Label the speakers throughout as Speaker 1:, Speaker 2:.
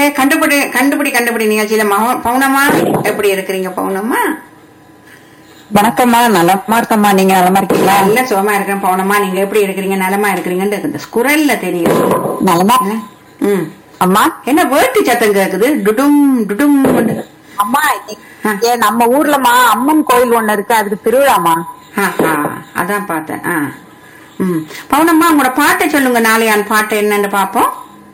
Speaker 1: கண்டுபிடி கண்டுபிடி கண்டுபிடி நிகழ்ச்சியில மௌ- பௌனமா எப்படி இருக்கிறீங்க பௌனமா
Speaker 2: வணக்கம்மா நலமா இருக்கம்மா நீங்க நலமா இருக்கீங்களா
Speaker 1: நல்ல சுகமா இருக்கிறேன் பௌனமா நீங்க எப்படி இருக்கிறீங்க நலமா இருக்கிறீங்கன்னு இந்த குரல்ல தெரியும்
Speaker 2: நலமா
Speaker 1: ம்
Speaker 2: அம்மா
Speaker 1: என்ன வேட்டு சத்தம் கேக்குது டுடும் டுடும்
Speaker 2: அம்மா ஏ நம்ம ஊர்லமா அம்மன் கோயில் ஒண்ணு இருக்கு அதுக்கு திருவிழாமா
Speaker 1: ஆஹா, அதான் பார்த்தேன் ஆ. ம் பவுனம்மா உங்களோட பாட்டை சொல்லுங்க நாளையான் பாட்டு என்னன்னு பாப்போம்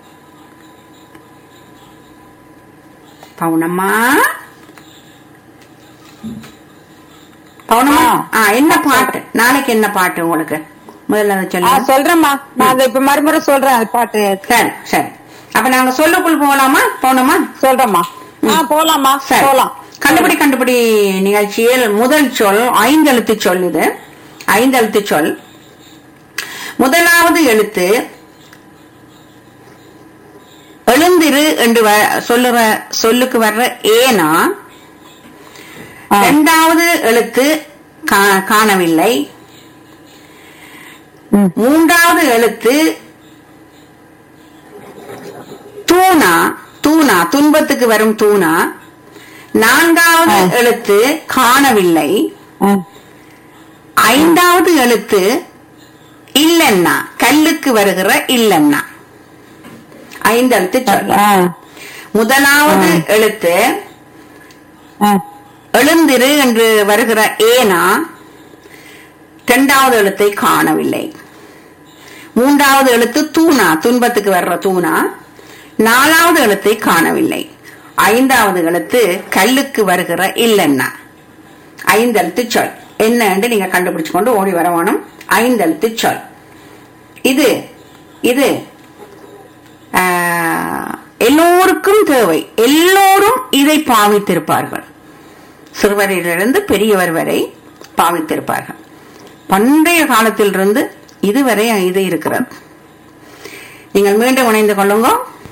Speaker 1: பவுனம்மா பவுனம்மா ஆ என்ன பாட்டு நாளைக்கு என்ன பாட்டு உங்களுக்கு முதல்ல அதை
Speaker 2: ஆ,
Speaker 1: சொல்லுங்க
Speaker 2: சொல்றேம்மா நான் அதை இப்ப மறுமுறை சொல்றேன் அது பாட்டு
Speaker 1: சரி சரி அப்ப நாங்க சொல்லுக்குள் போகலாமா பவுனம்மா
Speaker 2: சொல்றேம்மா ஆ போலாமா
Speaker 1: சரி
Speaker 2: போலாம்
Speaker 1: கண்டுபிடி கண்டுபிடி நிகழ்ச்சியில் முதல் சொல் ஐந்தெழுத்து சொல் இது ஐந்தெழுத்து சொல் முதலாவது எழுத்து எழுந்திரு என்று வ- சொல்லுற சொல்லுக்கு வர்ற ஏனா
Speaker 2: ஆ.
Speaker 1: இரண்டாவது எழுத்து கா- காணவில்லை
Speaker 2: ம்.
Speaker 1: மூன்றாவது எழுத்து தூணா தூணா துன்பத்துக்கு வரும் தூணா நான்காவது
Speaker 2: ஆ.
Speaker 1: எழுத்து காணவில்லை
Speaker 2: ஆ,
Speaker 1: ஐந்தாவது எழுத்து இல்லன்னா கல்லுக்கு வருகிற இல்லன்னா ஐந்து எழுத்து சொல்
Speaker 2: ஆ,
Speaker 1: முதலாவது
Speaker 2: ஆ.
Speaker 1: எழுத்து
Speaker 2: ஆ,
Speaker 1: எழுந்திரு என்று வருகிற ஏனா இரண்டாவது எழுத்தை காணவில்லை மூன்றாவது எழுத்து தூணா துன்பத்துக்கு வர்ற தூணா நாலாவது எழுத்தை காணவில்லை ஐந்தாவது எழுத்து கல்லுக்கு வருகிற இல்லன்னா ஐந்தெழுத்து சொல் என்ன என்று நீங்க கண்டுபிடிச்சு கொண்டு ஓடி வர வேணும் ஐந்தெழுத்து சொல் இது இது ஆஹ், எல்லோருக்கும் தேவை எல்லோரும் இதை பாவித்திருப்பார்கள் சிறுவரிலிருந்து பெரியவர் வரை பாவித்திருப்பார்கள் பண்டைய காலத்திலிருந்து இதுவரை இது இருக்கிறது நீங்கள் மீண்டும் இணைந்து கொள்ளுங்க